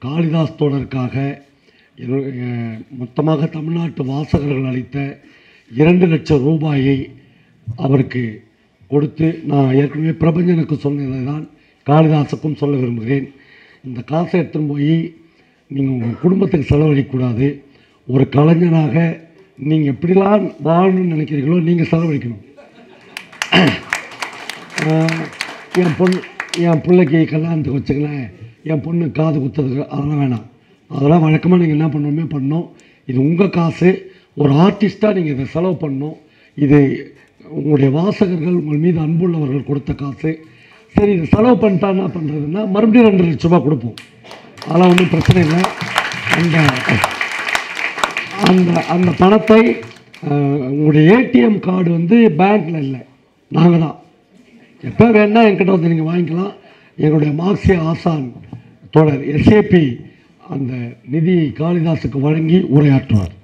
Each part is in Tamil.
காளிதாஸ் தோழருக்காக இரு- அஹ், மொத்தமாக தமிழ்நாட்டு வாசகர்கள் அளித்த இரண்டு லட்சம் ரூபாயை அவருக்கு கொடுத்து நான் ஏற்கனவே பிரபஞ்சனுக்கு சொன்னதை தான் காளிதாசுக்கும் சொல்ல விரும்புகிறேன் இந்த காசை எடுத்துன்னு போய் நீங்கள் உங்கள் குடும்பத்துக்கு செலவழிக்கக்கூடாது ஒரு கலைஞனாக நீங்கள் எப்படிலாம் வாழணும்னு நினைக்கிறீங்களோ நீங்கள் செலவழிக்கணும் ஆஹ் என் பொண்ணு என் பிள்ளைக்கு கல்யாணத்துக்கு வச்சுங்களேன் என் பொண்ணு காது குத்துறதுக்கு அதெல்லாம் வேணாம் அதெல்லாம் வழக்கமாக நீங்கள் என்ன பண்ணணுமே பண்ணணும் இது உங்கள் காசு ஒரு ஆர்டிஸ்ட்டாக நீங்கள் இதை செலவு பண்ணணும் இது உங்களுடைய வாசகர்கள் உங்கள் மீது அன்புள்ளவர்கள் கொடுத்த காசு சரி இது செலவு பண்ணிட்டா என்ன பண்ணுறதுன்னா மறுபடியும் ரெண்டு லட்ச ரூபா கொடுப்போம் அதெல்லாம் ஒன்றும் பிரச்சனை இல்லை அந்த அந்த அந்த பணத்தை அஹ், உங்களுடைய ஏடிஎம் கார்டு வந்து பேங்க்கில் இல்லை நாங்கள் தான் எப்போ வேணால் என்கிட்ட வந்து நீங்கள் வாங்கிக்கலாம் எங்களுடைய மார்க்சிய ஆசான் தொடர் எஸ்ஏபி அந்த நிதி காளிதாசுக்கு வழங்கி உரையாற்றுவார்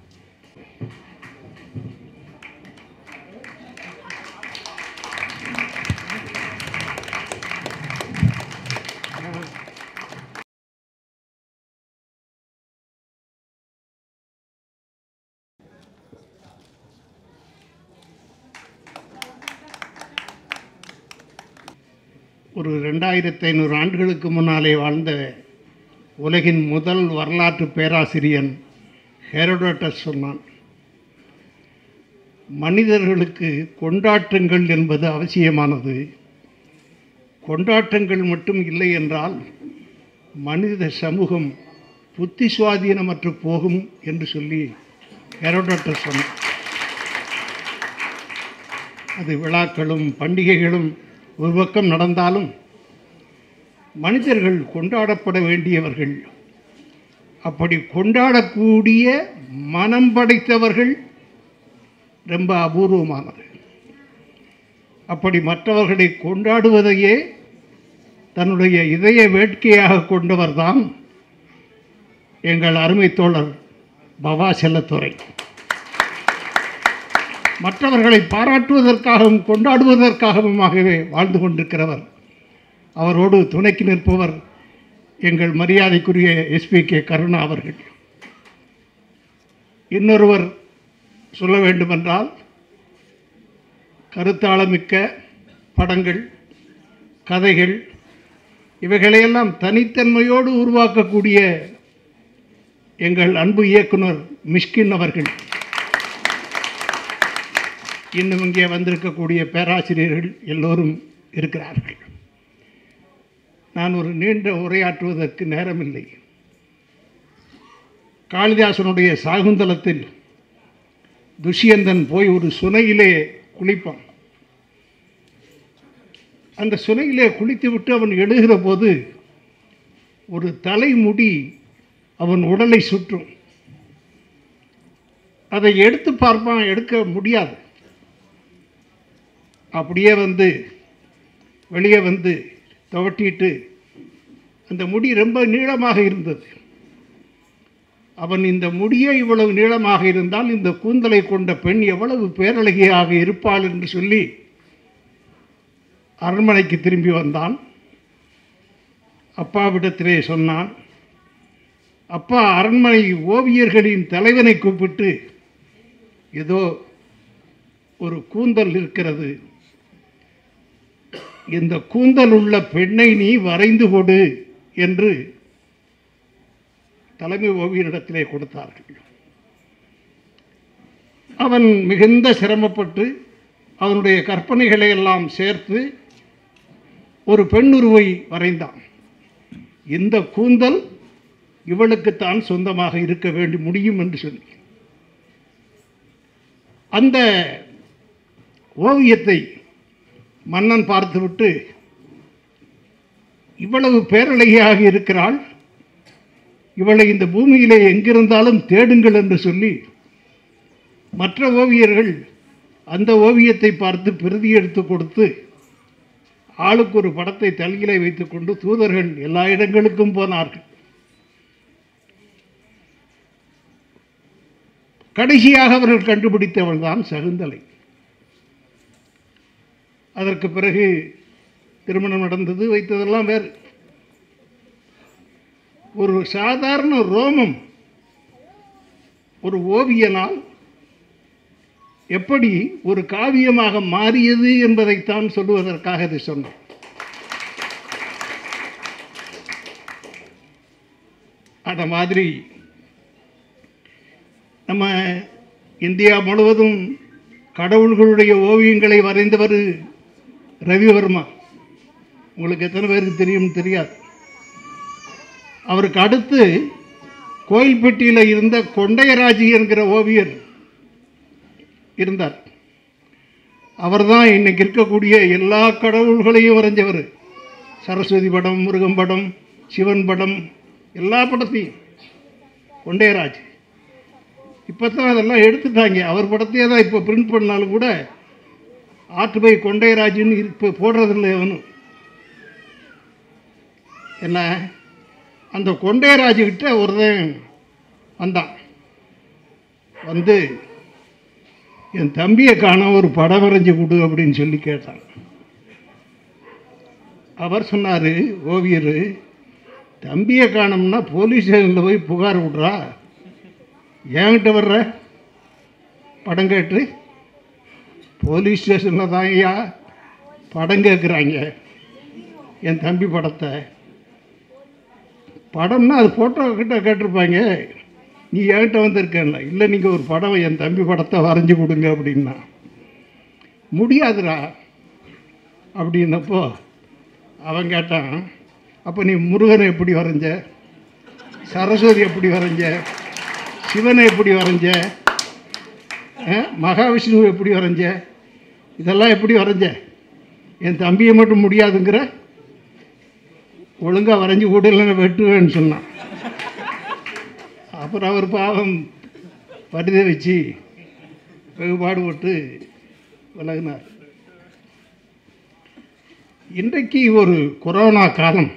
ஒரு ரெண்டாயிரத்தி ஐநூறு ஆண்டுகளுக்கு முன்னாலே வாழ்ந்த உலகின் முதல் வரலாற்று பேராசிரியன் ஹெரோடோட்டஸ் சொன்னான் மனிதர்களுக்கு கொண்டாட்டங்கள் என்பது அவசியமானது கொண்டாட்டங்கள் மட்டும் இல்லை என்றால் மனித சமூகம் புத்தி சுவாதீனமற்று போகும் என்று சொல்லி ஹெரோடோட்டஸ் சொன்னான் அது விழாக்களும் பண்டிகைகளும் ஒரு பக்கம் நடந்தாலும் மனிதர்கள் கொண்டாடப்பட வேண்டியவர்கள் அப்படி கொண்டாடக்கூடிய மனம் படைத்தவர்கள் ரொம்ப அபூர்வமானது அப்படி மற்றவர்களை கொண்டாடுவதையே தன்னுடைய இதய வேட்கையாக கொண்டவர்தான் எங்கள் அருமை தோழர் பவா செல்லத்துறை மற்றவர்களை பாராட்டுவதற்காகவும் கொண்டாடுவதற்காகவுமாகவே வாழ்ந்து கொண்டிருக்கிறவர் அவரோடு துணைக்கு நிற்பவர் எங்கள் மரியாதைக்குரிய எஸ்பி கே கருணா அவர்கள் இன்னொருவர் சொல்ல வேண்டுமென்றால் கருத்தாளமிக்க படங்கள் கதைகள் இவைகளையெல்லாம் தனித்தன்மையோடு உருவாக்கக்கூடிய எங்கள் அன்பு இயக்குனர் மிஷ்கின் அவர்கள் இன்னும் இங்கே வந்திருக்கக்கூடிய பேராசிரியர்கள் எல்லோரும் இருக்கிறார்கள் நான் ஒரு நீண்ட உரையாற்றுவதற்கு நேரமில்லை காளிதாசனுடைய சாகுந்தலத்தில் துஷ்யந்தன் போய் ஒரு சுனையிலே குளிப்பான் அந்த சுனையிலே குளித்துவிட்டு அவன் எழுகிற போது ஒரு தலைமுடி அவன் உடலை சுற்றும் அதை எடுத்து பார்ப்பான் எடுக்க முடியாது அப்படியே வந்து வெளியே வந்து துவட்டிட்டு அந்த முடி ரொம்ப நீளமாக இருந்தது அவன் இந்த முடியே இவ்வளவு நீளமாக இருந்தால் இந்த கூந்தலை கொண்ட பெண் எவ்வளவு பேரழகியாக இருப்பாள் என்று சொல்லி அரண்மனைக்கு திரும்பி வந்தான் அப்பாவிடத்திலே சொன்னான் அப்பா அரண்மனை ஓவியர்களின் தலைவனை கூப்பிட்டு ஏதோ ஒரு கூந்தல் இருக்கிறது இந்த கூந்தல் உள்ள பெண்ணை நீ வரைந்து கொடு என்று தலைமை ஓவியரிடத்திலே கொடுத்தார்கள் அவன் மிகுந்த சிரமப்பட்டு அவனுடைய கற்பனைகளை எல்லாம் சேர்த்து ஒரு பெண்ணுருவை வரைந்தான் இந்த கூந்தல் இவளுக்குத்தான் சொந்தமாக இருக்க வேண்டி முடியும் என்று சொல்லி அந்த ஓவியத்தை மன்னன் பார்த்துவிட்டு இவ்வளவு பேரழகியாக இருக்கிறாள் இவளை இந்த பூமியிலே எங்கிருந்தாலும் தேடுங்கள் என்று சொல்லி மற்ற ஓவியர்கள் அந்த ஓவியத்தை பார்த்து பிரதி எடுத்து கொடுத்து ஆளுக்கு ஒரு படத்தை தலையிலே வைத்துக்கொண்டு தூதர்கள் எல்லா இடங்களுக்கும் போனார்கள் கடைசியாக அவர்கள் கண்டுபிடித்தவள் தான் சகுந்தலை அதற்கு பிறகு திருமணம் நடந்தது வைத்ததெல்லாம் வேறு ஒரு சாதாரண ரோமம் ஒரு ஓவியனால் எப்படி ஒரு காவியமாக மாறியது என்பதைத்தான் சொல்லுவதற்காக இதை சொன்னேன் அந்த மாதிரி நம்ம இந்தியா முழுவதும் கடவுள்களுடைய ஓவியங்களை வரைந்தவர் ரவிவர்மா உங்களுக்கு எத்தனை பேருக்கு தெரியும் தெரியாது அவருக்கு அடுத்து கோயில்பட்டியில் இருந்த கொண்டையராஜி என்கிற ஓவியர் இருந்தார் அவர்தான் இன்னைக்கு இருக்கக்கூடிய எல்லா கடவுள்களையும் வரைஞ்சவர் சரஸ்வதி படம் முருகன் படம் சிவன் படம் எல்லா படத்தையும் கொண்டையராஜ் இப்போ தான் அதெல்லாம் எடுத்துட்டாங்க அவர் படத்தையே தான் இப்போ பிரிண்ட் பண்ணாலும் கூட ஆற்று பை கொண்டையராஜுன்னு இப்போ போடுறதில்லை அவனும் என்ன அந்த கொண்டையராஜு கிட்ட ஒருத்தன் வந்தான் வந்து என் தம்பியை காண ஒரு படம் வரைஞ்சு கொடு அப்படின்னு சொல்லி கேட்டான் அவர் சொன்னார் ஓவியர் தம்பியை காணோம்னா போலீஸ் ஸ்டேஷனில் போய் புகார் விட்றா என்கிட்ட வர்ற படம் கேட்டு போலீஸ் ஸ்டேஷனில் தான் ஐயா படம் கேட்குறாங்க என் தம்பி படத்தை படம்னா அது ஃபோட்டோ கிட்ட கேட்டிருப்பாங்க நீ என்கிட்ட வந்திருக்கேன்ல இல்லை நீங்கள் ஒரு படம் என் தம்பி படத்தை வரைஞ்சி கொடுங்க அப்படின்னா முடியாதுடா அப்படின்னப்போ அவன் கேட்டான் அப்போ நீ முருகனை எப்படி வரைஞ்ச சரஸ்வதி எப்படி வரைஞ்ச சிவனை எப்படி வரைஞ்ச அஹ், மகாவிஷ்ணுவை எப்படி வரைஞ்ச இதெல்லாம் எப்படி வரைஞ்ச என் தம்பியை மட்டும் முடியாதுங்கிற ஒழுங்காக வரைஞ்சி கூட இல்லைன்னா வெட்டுவேன்னு சொன்னான் அப்புறம் அவர் பாவம் பரிதை வச்சு வெகுபாடுபட்டு விலகினார் இன்றைக்கு ஒரு கொரோனா காலம்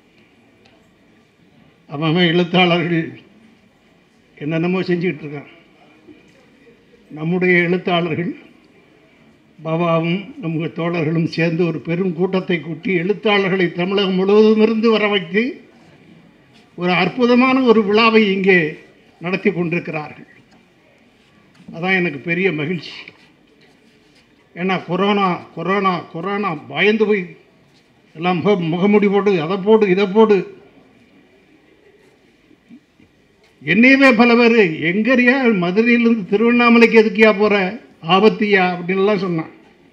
அவன் அவன் எழுத்தாளர்கள் என்னென்னமோ செஞ்சுக்கிட்டு இருக்கான் நம்முடைய எழுத்தாளர்கள் பாபாவும் நம்ம தோழர்களும் சேர்ந்து ஒரு பெரும் கூட்டத்தை கூட்டி எழுத்தாளர்களை தமிழகம் முழுவதும் இருந்து வர வைத்து ஒரு அற்புதமான ஒரு விழாவை இங்கே நடத்தி கொண்டிருக்கிறார்கள் அதான் எனக்கு பெரிய மகிழ்ச்சி ஏன்னா கொரோனா கொரோனா கொரோனா பயந்து போய் எல்லாம் முக முகமுடி போடு அதை போடு இதை போடு என்னையவே பல பேர் எங்கறியா மதுரையிலேருந்து திருவண்ணாமலைக்கு எதுக்கியா போகிற ஆபத்தியா அப்படின்லாம் சொன்னான்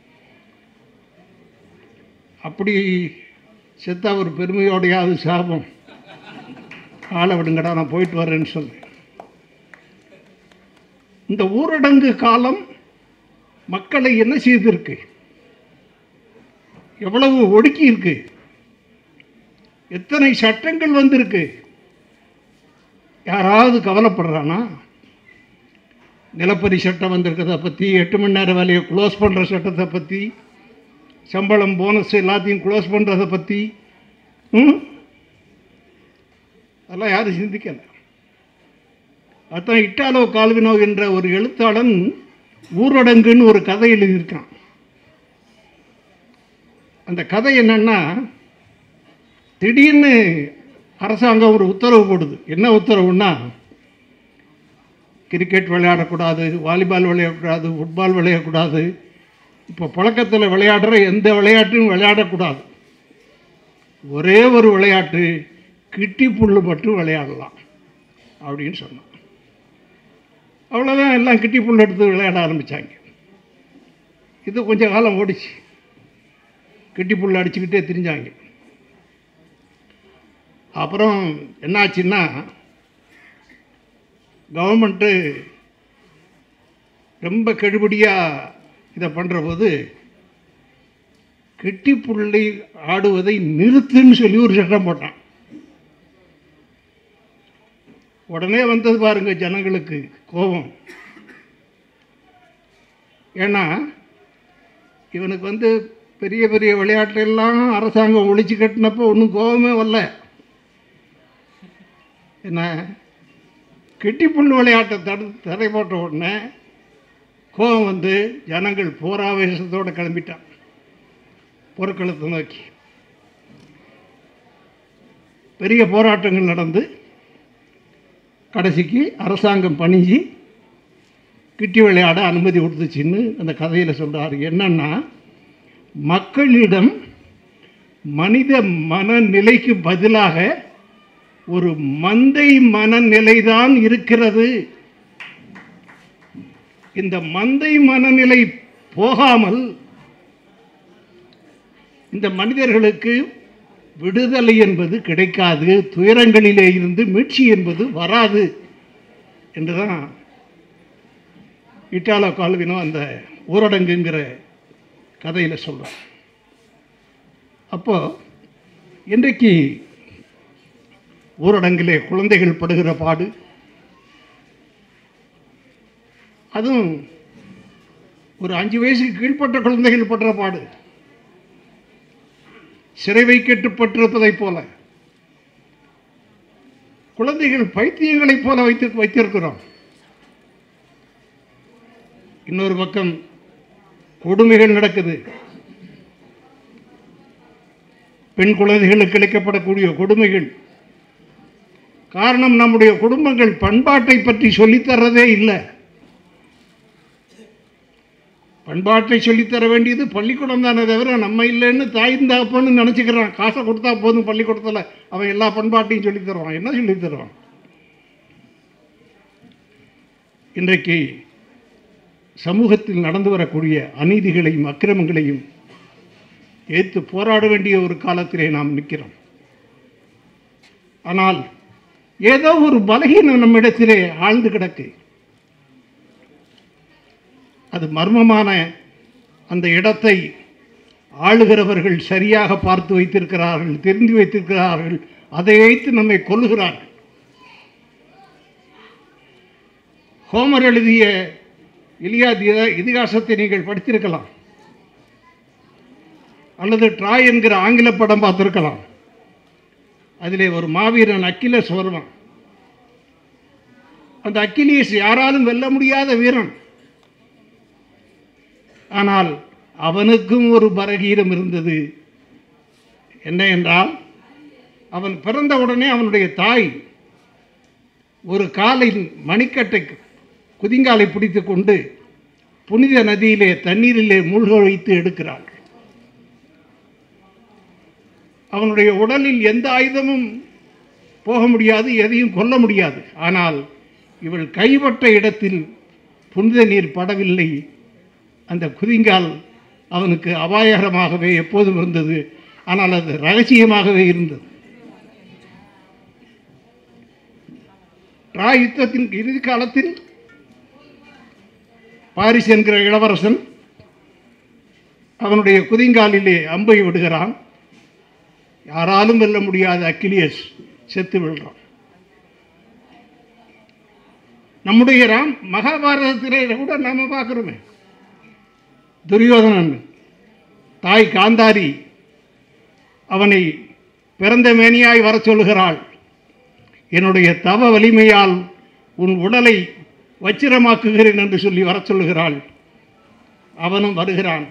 அப்படி செத்தா ஒரு பெருமையோடையாவது சாபம் ஆளை விடுங்கடா நான் போயிட்டு வரேன்னு சொன்னேன் இந்த ஊரடங்கு காலம் மக்களை என்ன செய்திருக்கு எவ்வளவு ஒடுக்கி இருக்கு எத்தனை சட்டங்கள் வந்திருக்கு யாராவது கவலைப்படுறானா நிலப்பரி சட்டம் வந்திருக்கிறத பற்றி எட்டு மணி நேரம் வேலையை க்ளோஸ் பண்ணுற சட்டத்தை பற்றி சம்பளம் போனஸ் எல்லாத்தையும் க்ளோஸ் பண்ணுறதை பற்றி ம் அதெல்லாம் யாரும் சிந்திக்கலை அதான் இட்டாலோ கால்வினோ என்ற ஒரு எழுத்தாளன் ஊரடங்குன்னு ஒரு கதை எழுதியிருக்கான் அந்த கதை என்னன்னா திடீர்னு அரசாங்கம் ஒரு உத்தரவு போடுது என்ன உத்தரவுன்னா கிரிக்கெட் விளையாடக்கூடாது வாலிபால் விளையாடக்கூடாது ஃபுட்பால் விளையாடக்கூடாது இப்போ புழக்கத்தில் விளையாடுற எந்த விளையாட்டும் விளையாடக்கூடாது ஒரே ஒரு விளையாட்டு கிட்டி புல்லு மட்டும் விளையாடலாம் அப்படின்னு சொன்னான் அவ்வளோதான் எல்லாம் கிட்டி புல் எடுத்து விளையாட ஆரம்பித்தாங்க இது கொஞ்ச காலம் ஓடிச்சு கிட்டி புல் அடிச்சுக்கிட்டே திரிஞ்சாங்க அப்புறம் என்னாச்சுன்னா கவர்மெண்ட்டு ரொம்ப கெடுபடியாக இதை பண்ணுற போது கிட்டி புள்ளை ஆடுவதை நிறுத்துன்னு சொல்லி ஒரு சட்டம் போட்டான் உடனே வந்தது பாருங்க ஜனங்களுக்கு கோபம் ஏன்னா இவனுக்கு வந்து பெரிய பெரிய விளையாட்டெல்லாம் அரசாங்கம் ஒழிச்சு கட்டினப்போ ஒன்றும் கோபமே வரல என்ன கெட்டிப்புல் விளையாட்டை தடு தடை போட்ட உடனே கோபம் வந்து ஜனங்கள் போராவேசத்தோடு கிளம்பிட்டான் போர்க்களத்தை நோக்கி பெரிய போராட்டங்கள் நடந்து கடைசிக்கு அரசாங்கம் பணிஞ்சு கிட்டி விளையாட அனுமதி கொடுத்துச்சின்னு அந்த கதையில் சொல்கிறார் என்னன்னா மக்களிடம் மனித மனநிலைக்கு பதிலாக ஒரு மந்தை மனநிலைதான் இருக்கிறது இந்த மந்தை மனநிலை போகாமல் இந்த மனிதர்களுக்கு விடுதலை என்பது கிடைக்காது துயரங்களிலே இருந்து மீட்சி என்பது வராது என்றுதான் இட்டாலோ கால்வினோ அந்த ஊரடங்குங்கிற கதையில் சொல்கிறார் அப்போ இன்றைக்கு ஊரடங்கிலே குழந்தைகள் படுகிற பாடு அதுவும் ஒரு அஞ்சு வயசுக்கு கீழ்ப்பட்ட குழந்தைகள் படுற பாடு சிறை வைக்கப்பட்டிருப்பதைப் போல குழந்தைகள் பைத்தியங்களைப் போல வைத்து வைத்திருக்கிறோம் இன்னொரு பக்கம் கொடுமைகள் நடக்குது பெண் குழந்தைகளுக்கு இழைக்கப்படக்கூடிய கொடுமைகள் காரணம் நம்முடைய குடும்பங்கள் பண்பாட்டை பற்றி சொல்லித்தர்றதே இல்லை பண்பாட்டை சொல்லித்தர வேண்டியது பள்ளிக்கூடம் தானே தவிர நம்ம இல்லைன்னு தாயின் தகப்பன்னு நினச்சிக்கிறான் காசை கொடுத்தா போதும் பள்ளிக்கூடத்தில் அவன் எல்லா பண்பாட்டையும் சொல்லித் தருவான் என்ன சொல்லித் தருவான் இன்றைக்கு சமூகத்தில் நடந்து வரக்கூடிய அநீதிகளையும் அக்கிரமங்களையும் ஏற்று போராட வேண்டிய ஒரு காலத்திலே நாம் நிற்கிறோம் ஆனால் ஏதோ ஒரு பலகீனம் நம்மிடத்திலே ஆழ்ந்து கிடக்கு அது மர்மமான அந்த இடத்தை ஆளுகிறவர்கள் சரியாக பார்த்து வைத்திருக்கிறார்கள் தெரிந்து வைத்திருக்கிறார்கள் அதை வைத்து நம்மை கொல்லுகிறார்கள் ஹோமர் எழுதிய இலியாத் இத- இதிகாசத்தை நீங்கள் படித்திருக்கலாம் அல்லது ட்ராய் என்கிற ஆங்கில படம் பார்த்திருக்கலாம் அதிலே ஒரு மாவீரன் அக்கிலஸ் வருவான் அந்த அக்கிலியஸ் யாராலும் வெல்ல முடியாத வீரன் ஆனால் அவனுக்கும் ஒரு பரகீரம் இருந்தது என்ன என்றால் அவன் பிறந்த உடனே அவனுடைய தாய் ஒரு காலின் மணிக்கட்டை குதிங்காலை பிடித்து கொண்டு புனித நதியிலே தண்ணீரிலே மூழ்க வைத்து எடுக்கிறாள் அவனுடைய உடலில் எந்த ஆயுதமும் போக முடியாது எதையும் கொல்ல முடியாது ஆனால் இவள் கைப்பட்ட இடத்தில் புனித நீர் படவில்லை அந்த குதிங்கால் அவனுக்கு அபாயகரமாகவே எப்போதும் இருந்தது ஆனால் அது ரகசியமாகவே இருந்தது ட்ராய் யுத்தத்தின் இறுதி காலத்தில் பாரிஸ் என்கிற இளவரசன் அவனுடைய குதிங்காலிலே அம்பை விடுகிறான் யாராலும் வெல்ல முடியாத அக்கிலியஸ் செத்து விழுறான் நம்முடைய ராம் மகாபாரதத்திலே கூட நாம பார்க்குறோமே துரியோதனன் தாய் காந்தாரி அவனை பிறந்த மேனியாய் வரச் சொல்லுகிறாள் என்னுடைய தவ வலிமையால் உன் உடலை வச்சிரமாக்குகிறேன் என்று சொல்லி வரச் சொல்லுகிறாள் அவனும் வருகிறான்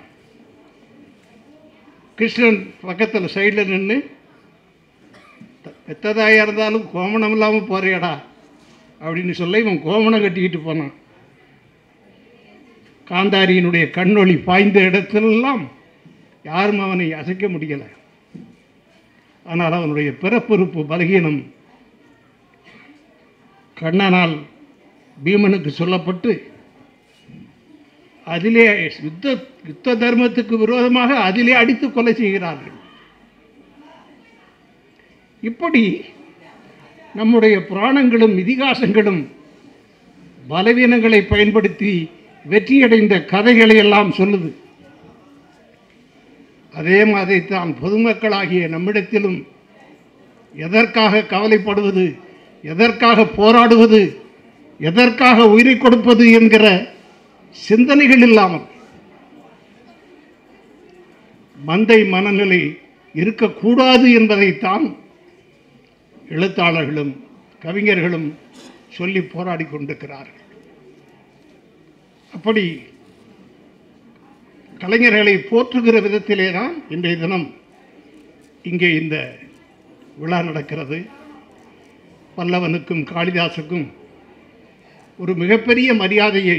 கிருஷ்ணன் பக்கத்தில் சைடில் நின்று பெத்ததாயாக இருந்தாலும் கோமணம் இல்லாமல் போறியடா அப்படின்னு சொல்ல இவன் கோமணம் கட்டிக்கிட்டு போனான் காந்தாரியினுடைய கண்ணொளி பாய்ந்த இடத்திலெல்லாம் யாரும் அவனை அசைக்க முடியலை ஆனால் அவனுடைய பிறப்புறுப்பு பலகீனம் கண்ணனால் பீமனுக்கு சொல்லப்பட்டு அதிலே யுத்த யுத்த தர்மத்துக்கு விரோதமாக அதிலே அடித்து கொலை செய்கிறார்கள் இப்படி நம்முடைய புராணங்களும் இதிகாசங்களும் பலவீனங்களை பயன்படுத்தி வெற்றியடைந்த கதைகளை எல்லாம் சொல்லுது அதே மாதிரி தான் பொதுமக்களாகிய நம்மிடத்திலும் எதற்காக கவலைப்படுவது எதற்காக போராடுவது எதற்காக உயிரை கொடுப்பது என்கிற சிந்தனைகள் இல்லாமல் மந்தை மனநிலை இருக்கக்கூடாது என்பதைத்தான் எழுத்தாளர்களும் கவிஞர்களும் சொல்லி போராடி கொண்டிருக்கிறார்கள் அப்படி கலைஞர்களை போற்றுகிற விதத்திலே தான் இன்றைய தினம் இங்கே இந்த விழா நடக்கிறது பல்லவனுக்கும் காளிதாசுக்கும் ஒரு மிகப்பெரிய மரியாதையை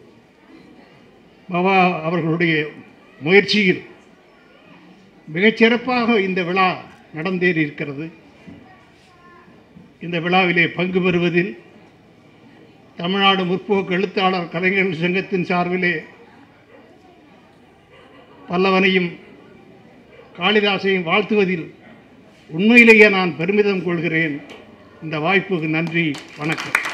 பவா அவர்களுடைய முயற்சியில் மிகச்சிறப்பாக இந்த விழா நடந்தேறி இருக்கிறது இந்த விழாவிலே பங்கு பெறுவதில் தமிழ்நாடு முற்போக்கு எழுத்தாளர் கலைஞர்கள் சங்கத்தின் சார்பிலே பல்லவனையும் காளிதாசையும் வாழ்த்துவதில் உண்மையிலேயே நான் பெருமிதம் கொள்கிறேன் இந்த வாய்ப்புக்கு நன்றி வணக்கம்